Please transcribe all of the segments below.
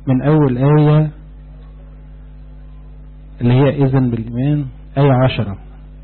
من أول آية اللي هي إذن بالإيمان آية عشرة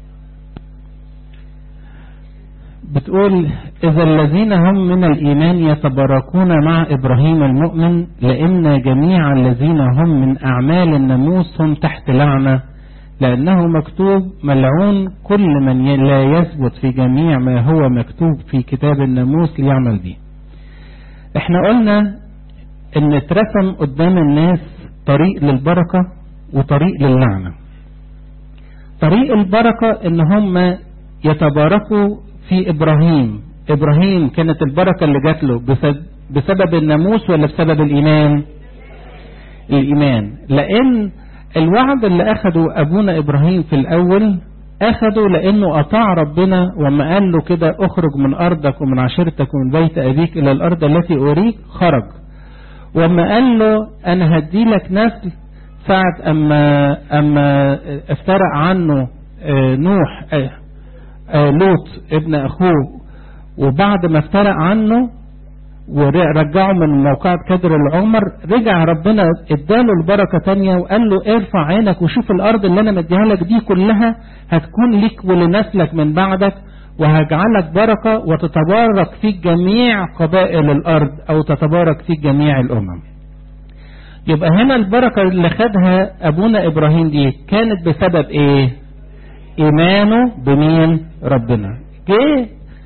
بتقول إذا الذين هم من الإيمان يتباركون مع إبراهيم المؤمن لأن جميع الذين هم من أعمال الناموس هم تحت لعنة لأنه مكتوب ملعون كل من لا يثبت في جميع ما هو مكتوب في كتاب الناموس ليعمل به احنا قلنا ان اترسم قدام الناس طريق للبركة وطريق للعنة طريق البركة ان هم يتباركوا في ابراهيم ابراهيم كانت البركة اللي جات له بسبب الناموس ولا بسبب الايمان الايمان لان الوعد اللي اخده ابونا ابراهيم في الاول اخده لانه اطاع ربنا وما قال له كده اخرج من ارضك ومن عشيرتك ومن بيت ابيك الى الارض التي اريك خرج وما قال له انا هدي لك نسل ساعة اما اما افترق عنه نوح لوط ابن اخوه وبعد ما افترق عنه ورجعه من موقعة كدر العمر رجع ربنا اداله البركة تانية وقال له ارفع عينك وشوف الارض اللي انا مديها لك دي كلها هتكون لك ولنسلك من بعدك وهجعلك بركة وتتبارك فيك جميع قبائل الارض او تتبارك فيك جميع الامم يبقى هنا البركة اللي خدها ابونا ابراهيم دي كانت بسبب ايه ايمانه بمين ربنا جه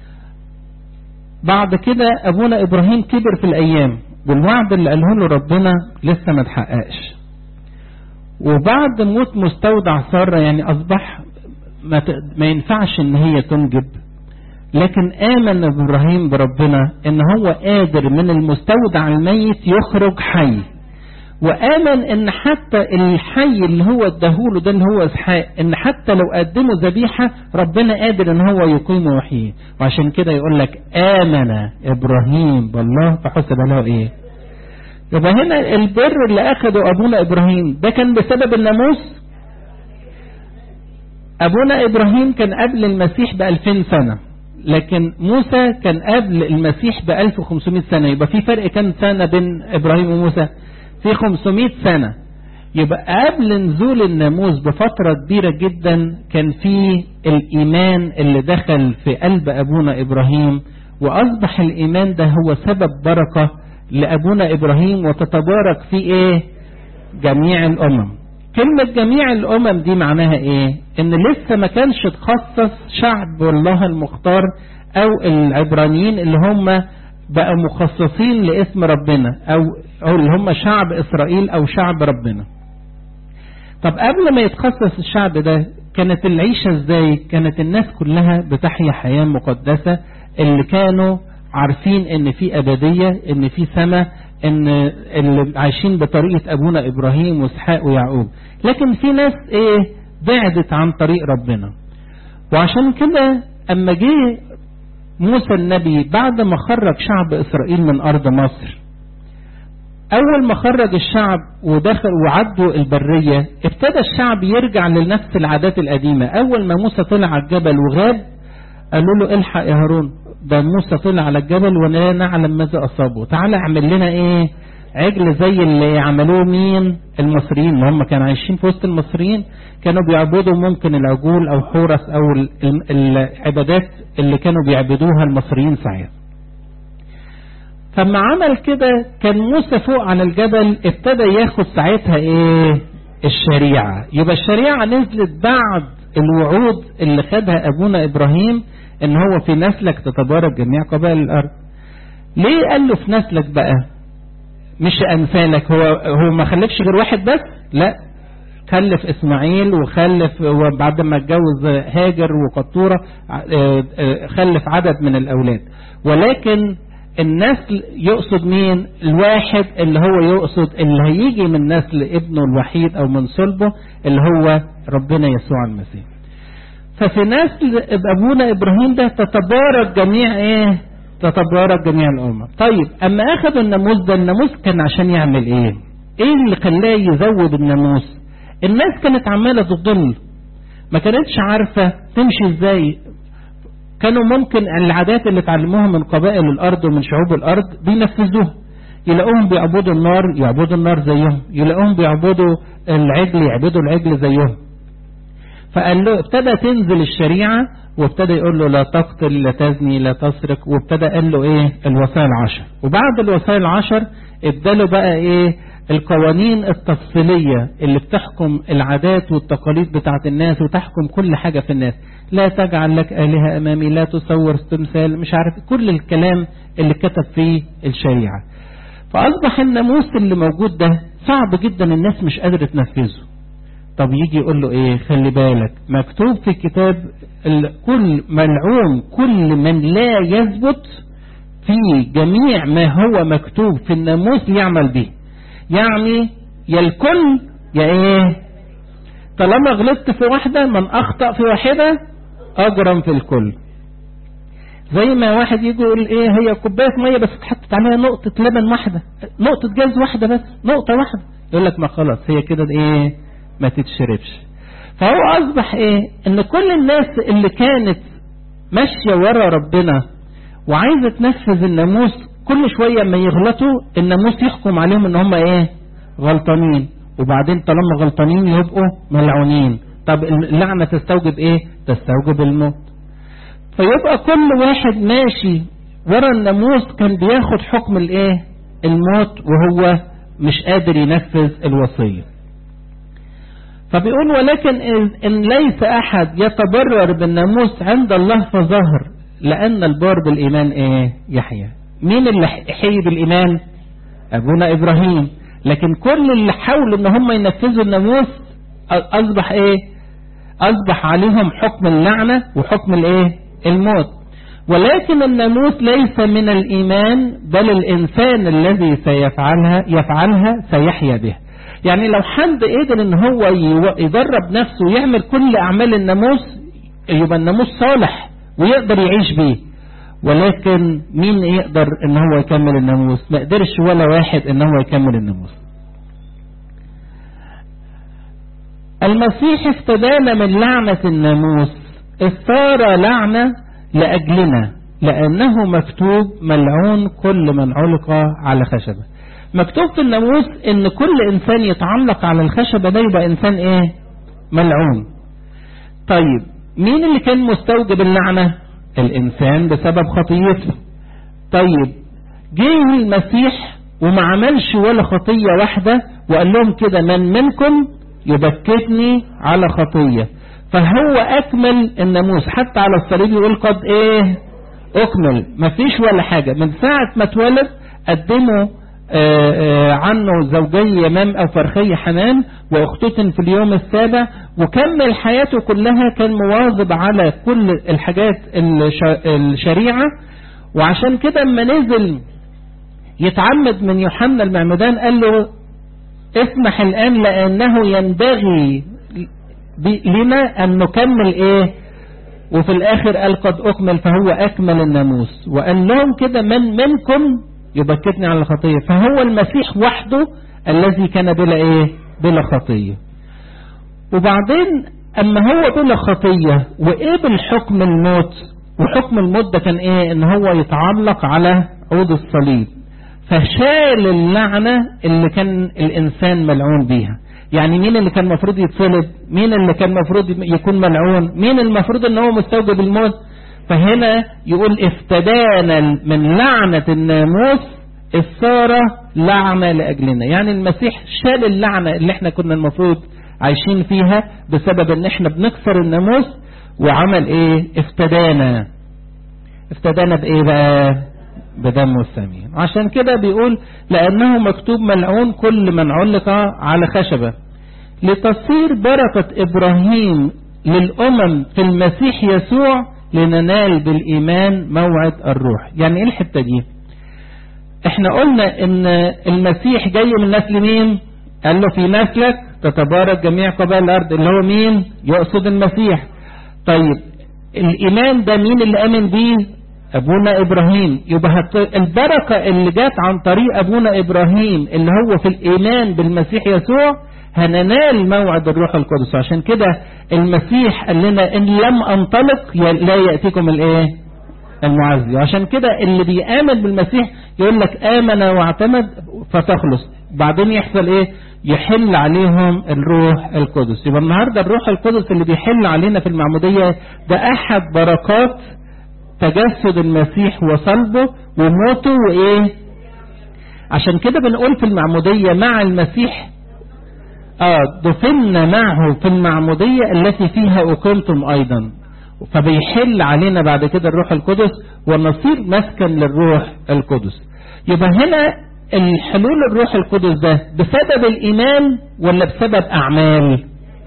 بعد كده ابونا ابراهيم كبر في الايام والوعد اللي قاله له ربنا لسه ما اتحققش وبعد موت مستودع سارة يعني اصبح ما, ما ينفعش ان هي تنجب لكن امن ابراهيم بربنا ان هو قادر من المستودع الميت يخرج حي وامن ان حتى الحي اللي هو اداهوله ده اللي هو اسحاق ان حتى لو قدموا ذبيحه ربنا قادر ان هو يقيم ويحييه وعشان كده يقول لك امن ابراهيم بالله فحسب له ايه يبقى هنا البر اللي اخده ابونا ابراهيم ده كان بسبب الناموس ابونا ابراهيم كان قبل المسيح ب 2000 سنه لكن موسى كان قبل المسيح ب 1500 سنه يبقى في فرق كام سنه بين ابراهيم وموسى في 500 سنة يبقى قبل نزول الناموس بفترة كبيرة جدا كان في الإيمان اللي دخل في قلب أبونا إبراهيم وأصبح الإيمان ده هو سبب بركة لأبونا إبراهيم وتتبارك في إيه جميع الأمم كلمة جميع الأمم دي معناها إيه إن لسه ما كانش تخصص شعب الله المختار أو العبرانيين اللي هم بقى مخصصين لاسم ربنا او او اللي هم شعب اسرائيل او شعب ربنا طب قبل ما يتخصص الشعب ده كانت العيشة ازاي كانت الناس كلها بتحيا حياة مقدسة اللي كانوا عارفين ان في ابدية ان في سماء ان اللي عايشين بطريقة ابونا ابراهيم واسحاق ويعقوب لكن في ناس ايه بعدت عن طريق ربنا وعشان كده اما جه موسى النبي بعد ما خرج شعب إسرائيل من أرض مصر أول ما خرج الشعب ودخل وعدوا البرية ابتدى الشعب يرجع لنفس العادات القديمة أول ما موسى طلع على الجبل وغاب قالوا له الحق يا هارون ده موسى طلع على الجبل ولا نعلم ماذا أصابه تعالى اعمل لنا إيه عجل زي اللي عملوه مين المصريين اللي هم كانوا عايشين في وسط المصريين كانوا بيعبدوا ممكن العجول او حورس او العبادات اللي كانوا بيعبدوها المصريين ساعتها فلما عمل كده كان موسى فوق على الجبل ابتدى ياخد ساعتها ايه الشريعة يبقى الشريعة نزلت بعد الوعود اللي خدها ابونا ابراهيم ان هو في نسلك تتبارك جميع قبائل الارض ليه قال له في نسلك بقى مش امثالك هو هو ما خلفش غير واحد بس لا خلف اسماعيل وخلف وبعد ما اتجوز هاجر وقطوره خلف عدد من الاولاد ولكن النسل يقصد مين الواحد اللي هو يقصد اللي هيجي من نسل ابنه الوحيد او من صلبه اللي هو ربنا يسوع المسيح ففي نسل ابونا ابراهيم ده تتبارك جميع ايه تتبارك جميع الامم طيب اما اخذوا الناموس ده الناموس كان عشان يعمل ايه ايه اللي خلاه يزود الناموس الناس كانت عماله تضل ما كانتش عارفه تمشي ازاي كانوا ممكن العادات اللي اتعلموها من قبائل الارض ومن شعوب الارض بينفذوها يلاقوهم بيعبدوا النار يعبدوا النار زيهم يلاقوهم بيعبدوا العجل يعبدوا العجل زيهم فقال له ابتدى تنزل الشريعة وابتدى يقول له لا تقتل لا تزني لا تسرق وابتدى قال له ايه الوصايا العشر وبعد الوصايا العشر ابتدوا بقى ايه القوانين التفصيلية اللي بتحكم العادات والتقاليد بتاعت الناس وتحكم كل حاجة في الناس لا تجعل لك آلهة أمامي لا تصور تمثال مش عارف كل الكلام اللي كتب فيه الشريعة فأصبح الناموس اللي موجود ده صعب جدا الناس مش قادرة تنفذه طب يجي يقول له ايه خلي بالك مكتوب في الكتاب كل ملعون كل من لا يثبت في جميع ما هو مكتوب في الناموس يعمل به يعني يا الكل يا ايه طالما غلطت في واحدة من اخطأ في واحدة اجرم في الكل زي ما واحد يجي يقول ايه هي كوبايه ميه بس اتحطت عليها نقطه لبن واحده نقطه جاز واحده بس نقطه واحده يقول لك ما خلاص هي كده ايه ما تتشربش فهو اصبح ايه ان كل الناس اللي كانت ماشيه ورا ربنا وعايزه تنفذ الناموس كل شويه ما يغلطوا الناموس يحكم عليهم ان هم ايه غلطانين وبعدين طالما غلطانين يبقوا ملعونين طب اللعنه تستوجب ايه تستوجب الموت فيبقى كل واحد ماشي ورا الناموس كان بياخد حكم الايه الموت وهو مش قادر ينفذ الوصيه فبيقول ولكن إن ليس أحد يتبرر بالناموس عند الله فظهر لأن البار بالإيمان إيه يحيى مين اللي حي بالإيمان أبونا إبراهيم لكن كل اللي حاولوا إن هم ينفذوا الناموس أصبح إيه أصبح عليهم حكم اللعنة وحكم الإيه الموت ولكن الناموس ليس من الإيمان بل الإنسان الذي سيفعلها يفعلها سيحيا به يعني لو حد قدر ان هو يدرب نفسه ويعمل كل اعمال الناموس يبقى الناموس صالح ويقدر يعيش بيه ولكن مين يقدر ان هو يكمل الناموس ما قدرش ولا واحد ان هو يكمل الناموس المسيح استدان من لعنة الناموس صار لعنة لأجلنا لأنه مكتوب ملعون كل من علق على خشبه مكتوب في الناموس ان كل انسان يتعلق على الخشبة ده يبقى انسان ايه ملعون طيب مين اللي كان مستوجب اللعنة الانسان بسبب خطيته طيب جه المسيح وما عملش ولا خطية واحدة وقال لهم كده من منكم يبكتني على خطية فهو اكمل الناموس حتى على الصليب يقول قد ايه اكمل مفيش ولا حاجة من ساعة ما اتولد قدموا آآ آآ عنه زوجي يمام أو فرخي حنان واختتن في اليوم السابع وكمل حياته كلها كان مواظب على كل الحاجات الشريعة وعشان كده اما نزل يتعمد من يوحنا المعمدان قال له اسمح الآن لأنه ينبغي لنا أن نكمل إيه وفي الآخر قال قد أكمل فهو أكمل الناموس وقال لهم كده من منكم يبكتني على الخطية فهو المسيح وحده الذي كان بلا ايه بلا خطية وبعدين اما هو بلا خطية وقبل حكم الموت وحكم الموت ده كان ايه ان هو يتعلق على عود الصليب فشال اللعنة اللي كان الانسان ملعون بيها يعني مين اللي كان المفروض يتصلب مين اللي كان المفروض يكون ملعون مين المفروض ان هو مستوجب الموت فهنا يقول افتدانا من لعنة الناموس الصارة لعنة لأجلنا يعني المسيح شال اللعنة اللي احنا كنا المفروض عايشين فيها بسبب ان احنا بنكسر الناموس وعمل ايه افتدانا افتدانا بايه بقى بدم الثمين عشان كده بيقول لأنه مكتوب ملعون كل من علق على خشبة لتصير بركة إبراهيم للأمم في المسيح يسوع لننال بالإيمان موعد الروح يعني ايه الحتة دي احنا قلنا ان المسيح جاي من نسل مين قال له في نسلك تتبارك جميع قبائل الارض اللي هو مين يقصد المسيح طيب الايمان ده مين اللي امن بيه ابونا ابراهيم يبقى البركة اللي جات عن طريق ابونا ابراهيم اللي هو في الايمان بالمسيح يسوع هننال موعد الروح القدس عشان كده المسيح قال لنا ان لم انطلق لا يأتيكم الايه المعزي وعشان كده اللي بيآمن بالمسيح يقول لك آمن واعتمد فتخلص بعدين يحصل ايه يحل عليهم الروح القدس يبقى النهارده الروح القدس اللي بيحل علينا في المعمودية ده احد بركات تجسد المسيح وصلبه وموته وايه عشان كده بنقول في المعمودية مع المسيح اه دفنا معه في المعمودية التي فيها أقمتم أيضا فبيحل علينا بعد كده الروح القدس ونصير مسكن للروح القدس يبقى هنا الحلول الروح القدس ده بسبب الإيمان ولا بسبب أعمال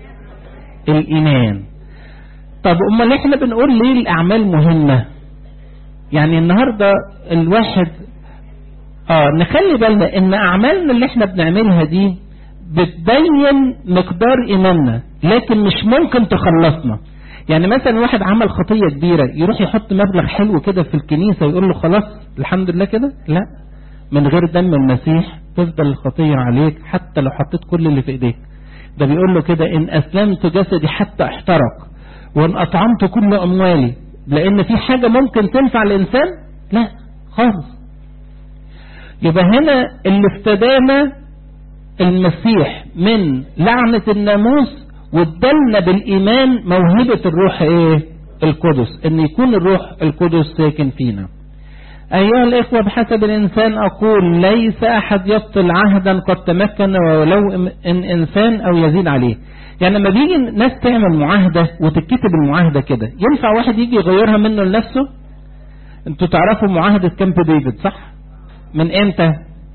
الإيمان طب أمال إحنا بنقول ليه الأعمال مهمة يعني النهاردة الواحد اه نخلي بالنا ان اعمالنا اللي احنا بنعملها دي بتبين مقدار ايماننا لكن مش ممكن تخلصنا يعني مثلا واحد عمل خطية كبيرة يروح يحط مبلغ حلو كده في الكنيسة ويقول له خلاص الحمد لله كده لا من غير دم المسيح تفضل الخطية عليك حتى لو حطيت كل اللي في ايديك ده بيقول له كده ان اسلمت جسدي حتى احترق وان اطعمت كل اموالي لان في حاجة ممكن تنفع الانسان لا خالص يبقى هنا اللي افتدانا المسيح من لعنة الناموس وادلنا بالإيمان موهبة الروح ايه القدس ان يكون الروح القدس ساكن فينا أيها الإخوة بحسب الإنسان أقول ليس أحد يبطل عهدا قد تمكن ولو إن إنسان أو يزيد عليه يعني لما بيجي ناس تعمل معاهدة وتتكتب المعاهدة كده ينفع واحد يجي يغيرها منه لنفسه انتوا تعرفوا معاهدة كامب ديفيد صح من امتى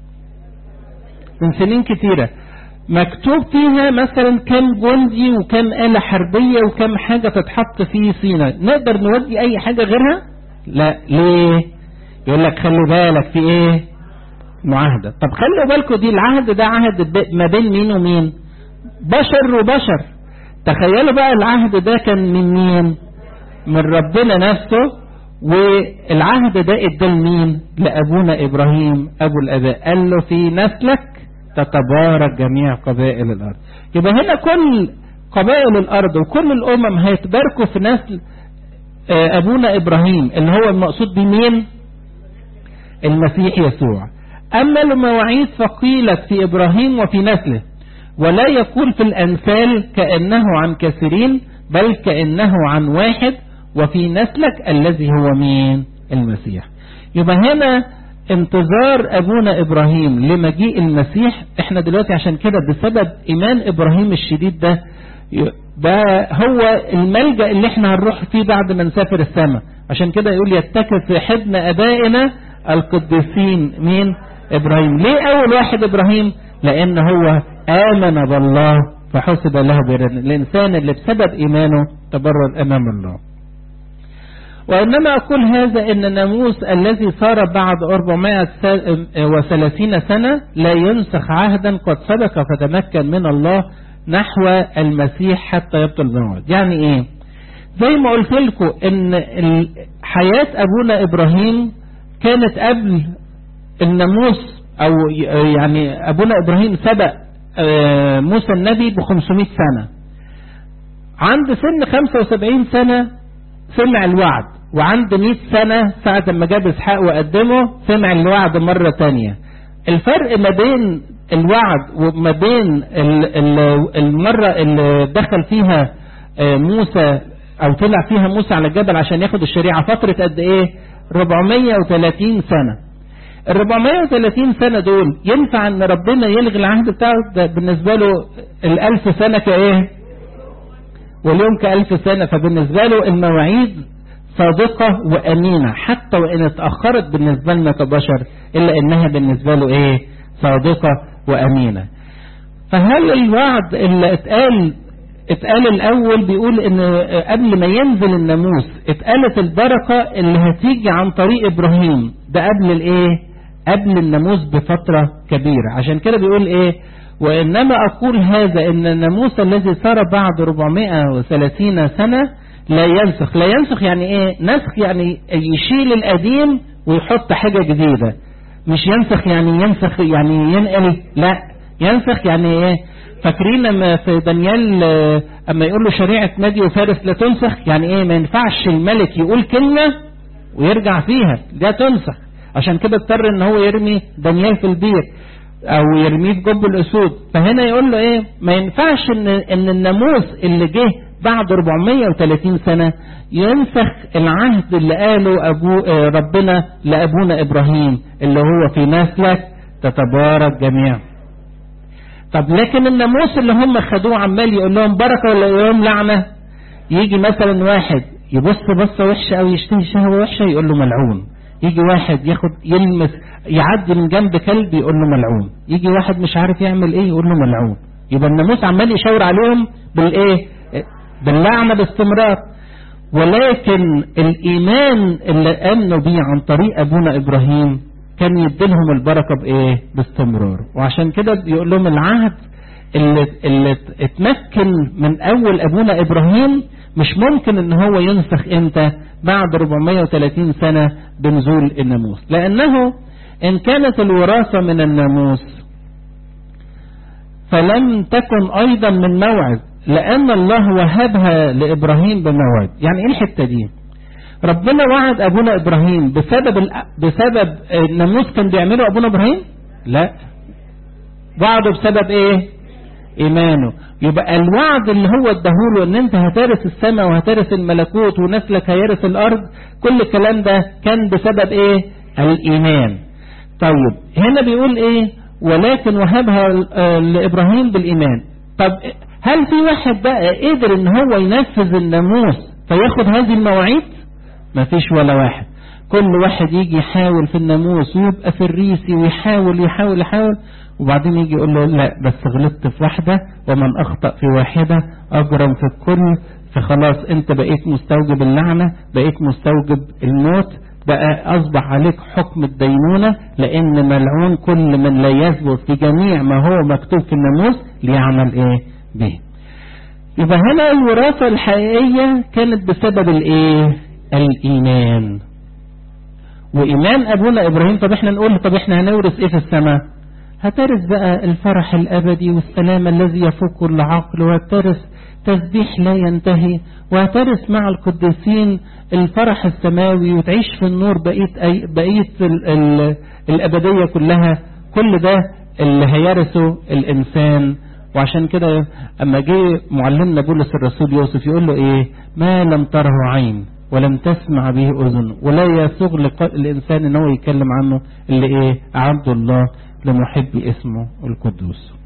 من سنين كتيرة مكتوب فيها مثلا كم جندي وكم آلة حربية وكم حاجة تتحط في سينا نقدر نودي اي حاجة غيرها لا ليه يقول لك خلي بالك في ايه معاهدة طب خلوا بالكم دي العهد ده عهد ما بين مين ومين بشر وبشر تخيلوا بقى العهد ده كان من مين من ربنا نفسه والعهد ده ادى لمين لابونا ابراهيم ابو الاباء قال له في نسلك تتبارك جميع قبائل الارض يبقى هنا كل قبائل الارض وكل الامم هيتباركوا في نسل ابونا ابراهيم اللي هو المقصود بمين المسيح يسوع اما المواعيد فقيلت في ابراهيم وفي نسله ولا يقول في الامثال كانه عن كثيرين بل كانه عن واحد وفي نسلك الذي هو مين المسيح يبقى هنا انتظار ابونا ابراهيم لمجيء المسيح احنا دلوقتي عشان كده بسبب ايمان ابراهيم الشديد ده ده هو الملجأ اللي احنا هنروح فيه بعد ما نسافر السماء عشان كده يقول يتكل في حضن ابائنا القديسين مين ابراهيم ليه اول واحد ابراهيم لان هو امن بالله فحسب له برا الانسان اللي بسبب ايمانه تبرر امام الله وإنما أقول هذا إن الناموس الذي صار بعد 430 سنة لا ينسخ عهدا قد سبق فتمكن من الله نحو المسيح حتى يبطل الموعد يعني إيه زي ما قلت لكم إن حياة أبونا إبراهيم كانت قبل الناموس أو يعني أبونا إبراهيم سبق موسى النبي ب 500 سنة عند سن 75 سنة سمع الوعد وعند 100 سنة ساعة ما جاب اسحاق وقدمه سمع الوعد مرة تانية الفرق ما بين الوعد وما بين المرة اللي دخل فيها موسى او طلع فيها موسى على الجبل عشان ياخد الشريعة فترة قد ايه 430 سنة ال 430 سنة دول ينفع ان ربنا يلغي العهد بتاعه ده بالنسبة له الالف سنة كايه واليوم كألف سنة فبالنسبة له المواعيد صادقة وأمينة حتى وإن اتأخرت بالنسبة لنا كبشر إلا إنها بالنسبة له إيه صادقة وأمينة فهل الوعد اللي اتقال اتقال الأول بيقول إن قبل ما ينزل الناموس اتقالت البركة اللي هتيجي عن طريق إبراهيم ده قبل الإيه قبل الناموس بفترة كبيرة عشان كده بيقول إيه وإنما أقول هذا إن الناموس الذي صار بعد 430 سنة لا ينسخ لا ينسخ يعني إيه نسخ يعني يشيل القديم ويحط حاجة جديدة مش ينسخ يعني ينسخ يعني ينقل لا ينسخ يعني إيه فاكرين لما في دانيال اما يقول له شريعة مادي وفارس لا تنسخ يعني ايه ما ينفعش الملك يقول كلمة ويرجع فيها ده تنسخ عشان كده اضطر ان هو يرمي دانيال في البير او يرميه في جب الاسود فهنا يقول له ايه ما ينفعش ان ان الناموس اللي جه بعد 430 سنة ينسخ العهد اللي قاله أبو ربنا لأبونا إبراهيم اللي هو في نسلك تتبارك جميعا طب لكن الناموس اللي هم خدوه عمال يقول لهم بركة ولا يقول لهم لعنة يجي مثلا واحد يبص بصة وحشة أو يشتهي شهوة وحشة يقول له ملعون يجي واحد ياخد يلمس يعدي من جنب كلب يقول له ملعون يجي واحد مش عارف يعمل ايه يقول له ملعون يبقى الناموس عمال يشاور عليهم بالايه باللعنة باستمرار ولكن الإيمان اللي آمنوا بيه عن طريق أبونا إبراهيم كان يديلهم البركة بإيه باستمرار وعشان كده بيقول لهم العهد اللي, اللي اتمكن من أول أبونا إبراهيم مش ممكن ان هو ينسخ امتى بعد 430 سنة بنزول الناموس لأنه إن كانت الوراثة من الناموس فلم تكن أيضا من موعد لأن الله وهبها لإبراهيم بموعد يعني إيه الحتة دي ربنا وعد أبونا إبراهيم بسبب ال... بسبب الناموس كان بيعمله أبونا إبراهيم لا وعده بسبب إيه إيمانه يبقى الوعد اللي هو اداهوله ان انت هترث السماء وهترث الملكوت ونسلك هيرث الارض كل الكلام ده كان بسبب ايه الايمان طيب هنا بيقول ايه ولكن وهبها لابراهيم بالايمان طب هل في واحد بقى قدر ان هو ينفذ الناموس فياخد هذه المواعيد مفيش ولا واحد كل واحد يجي يحاول في الناموس ويبقى في الريسي ويحاول يحاول يحاول وبعدين يجي يقول له لا بس غلطت في واحدة ومن أخطأ في واحدة أجرم في الكل فخلاص أنت بقيت مستوجب اللعنة بقيت مستوجب الموت بقى أصبح عليك حكم الدينونة لأن ملعون كل من لا يثبت في جميع ما هو مكتوب في الناموس ليعمل إيه به يبقى هنا الوراثة الحقيقية كانت بسبب الإيه الإيمان وإيمان أبونا إبراهيم طب إحنا نقول طب إحنا هنورث إيه في السماء هترث بقى الفرح الأبدي والسلام الذي يفوق كل عقل وهترث تسبيح لا ينتهي وهترث مع القديسين الفرح السماوي وتعيش في النور بقية, أي بقية ال ال الأبدية كلها كل ده اللي هيرثه الإنسان وعشان كده أما جه معلمنا بولس الرسول يوسف يقول له إيه ما لم تره عين ولم تسمع به أذن ولا يسوغ الإنسان إن هو يتكلم عنه اللي إيه عبد الله لمحب اسمه القدوس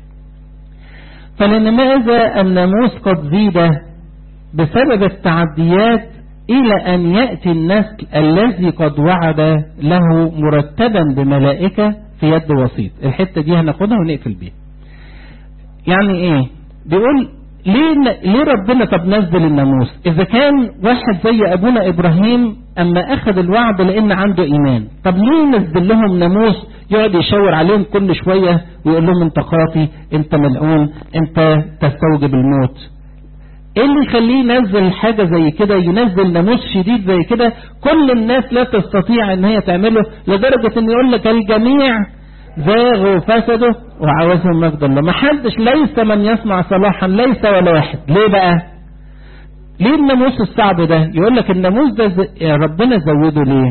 فلماذا الناموس قد زيد بسبب التعديات إلى أن يأتي النسل الذي قد وعد له مرتبا بملائكة في يد وسيط الحتة دي هناخدها ونقفل بيها يعني ايه بيقول ليه, ليه ربنا طب نزل الناموس اذا كان واحد زي ابونا ابراهيم اما اخذ الوعد لان عنده ايمان طب ليه نزل لهم ناموس يقعد يشاور عليهم كل شوية ويقول لهم انت خاطي انت ملعون انت تستوجب الموت ايه اللي يخليه ينزل حاجة زي كده ينزل ناموس شديد زي كده كل الناس لا تستطيع ان هي تعمله لدرجة ان يقول لك الجميع زاغوا وفسدوا وعاوزهم مجد الله ما حدش ليس من يصنع صلاحا ليس ولا واحد ليه بقى ليه الناموس الصعب ده يقول لك الناموس ده ربنا زوده ليه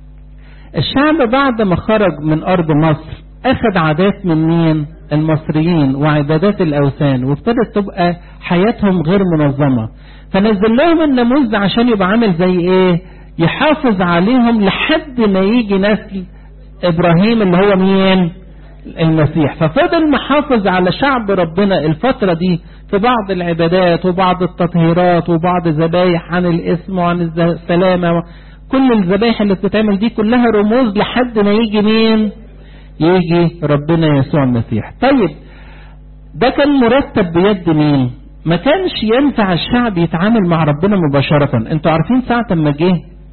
الشعب بعد ما خرج من أرض مصر أخذ عادات من مين المصريين وعبادات الأوثان وابتدت تبقى حياتهم غير منظمة فنزل لهم الناموس ده عشان يبقى عامل زي ايه يحافظ عليهم لحد ما يجي نسل إبراهيم اللي هو مين المسيح ففضل محافظ على شعب ربنا الفترة دي في بعض العبادات وبعض التطهيرات وبعض الذبايح عن الاسم وعن السلامة كل الذبايح اللي بتتعمل دي كلها رموز لحد ما يجي مين يجي ربنا يسوع المسيح طيب ده كان مرتب بيد مين ما كانش ينفع الشعب يتعامل مع ربنا مباشرة انتوا عارفين ساعة ما جه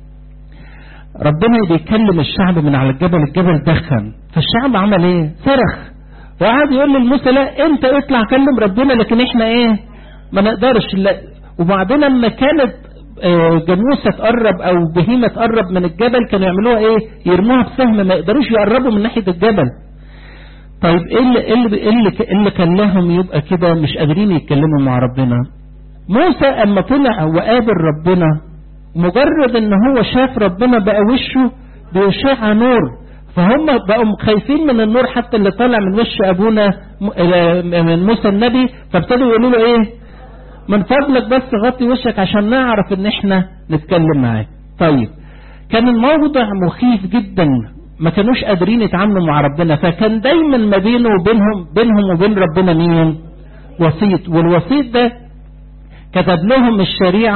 ربنا بيكلم الشعب من على الجبل الجبل دخن فالشعب عمل ايه صرخ وقعد يقول للموسى لا انت اطلع كلم ربنا لكن احنا ايه ما نقدرش لا وبعدين لما كانت جاموسه تقرب او بهيمه تقرب من الجبل كانوا يعملوها ايه يرموها بسهم ما يقدروش يقربوا من ناحيه الجبل طيب ايه اللي ايه اللي ايه اللي, اللي خلاهم يبقى كده مش قادرين يتكلموا مع ربنا موسى اما طلع وقابل ربنا مجرد ان هو شاف ربنا بقى وشه بيشع نور فهم بقوا خايفين من النور حتى اللي طالع من وش ابونا من موسى النبي فابتدوا يقولوا له ايه من فضلك بس غطي وشك عشان نعرف ان احنا نتكلم معاه طيب كان الموضع مخيف جدا ما كانوش قادرين يتعاملوا مع ربنا فكان دايما ما بينه وبينهم بينهم وبين ربنا مين وسيط والوسيط ده كتب لهم الشريعة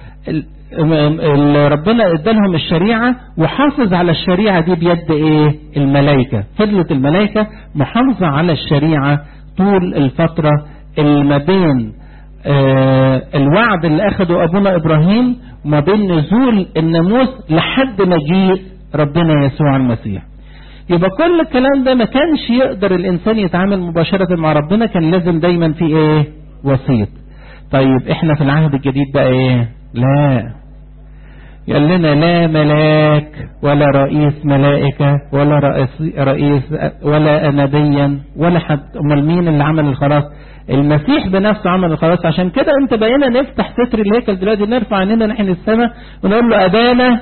ربنا ادالهم الشريعة وحافظ على الشريعة دي بيد ايه الملائكة فضلت الملائكة محافظة على الشريعة طول الفترة اللي ما بين آه الوعد اللي اخده ابونا ابراهيم وما بين نزول الناموس لحد مجيء ربنا يسوع المسيح يبقى كل الكلام ده ما كانش يقدر الانسان يتعامل مباشرة مع ربنا كان لازم دايما في ايه وسيط طيب احنا في العهد الجديد بقى ايه لا قال لنا لا ملاك ولا رئيس ملائكة ولا رئيس, رئيس ولا نبيا ولا حد امال مين اللي عمل الخلاص المسيح بنفسه عمل الخلاص عشان كده انت بقينا نفتح ستر الهيكل دلوقتي نرفع عينينا ناحية السماء ونقول له ابانا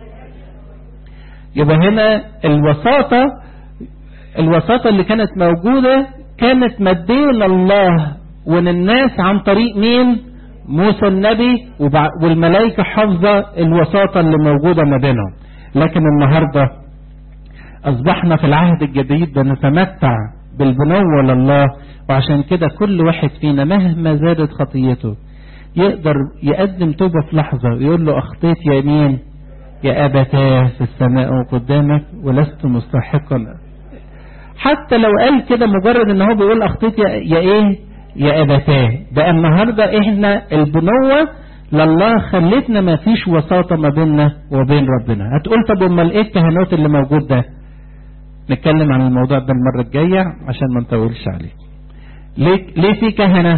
يبقى هنا الوساطة الوساطة اللي كانت موجودة كانت ما بين الله ومن الناس عن طريق مين موسى النبي والملائكة حافظة الوساطة اللي موجودة ما بينهم لكن النهاردة أصبحنا في العهد الجديد بنتمتع بالبنوة لله وعشان كده كل واحد فينا مهما زادت خطيته يقدر يقدم توبة في لحظة ويقول له أخطيت يا مين يا أبتاه في السماء قدامك ولست مستحقا حتى لو قال كده مجرد ان هو بيقول أخطيت يا, يا إيه يا أبتاه بقى النهاردة إحنا البنوة لله خلتنا ما فيش وساطة ما بيننا وبين ربنا هتقول طب امال ايه الكهنوت اللي موجود ده نتكلم عن الموضوع ده المرة الجاية عشان ما نطولش عليه ليه, ليه في كهنة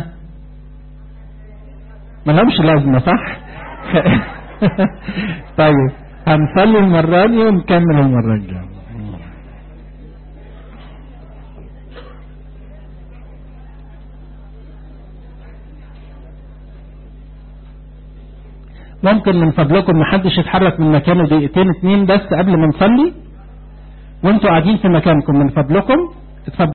ما لهمش لازمة صح طيب هنصلي المرة دي ونكمل المرة الجاية ممكن من فضلكم محدش يتحرك من مكانه دقيقتين اتنين بس قبل ما نصلي وانتوا قاعدين في مكانكم من فضلكم اتفضل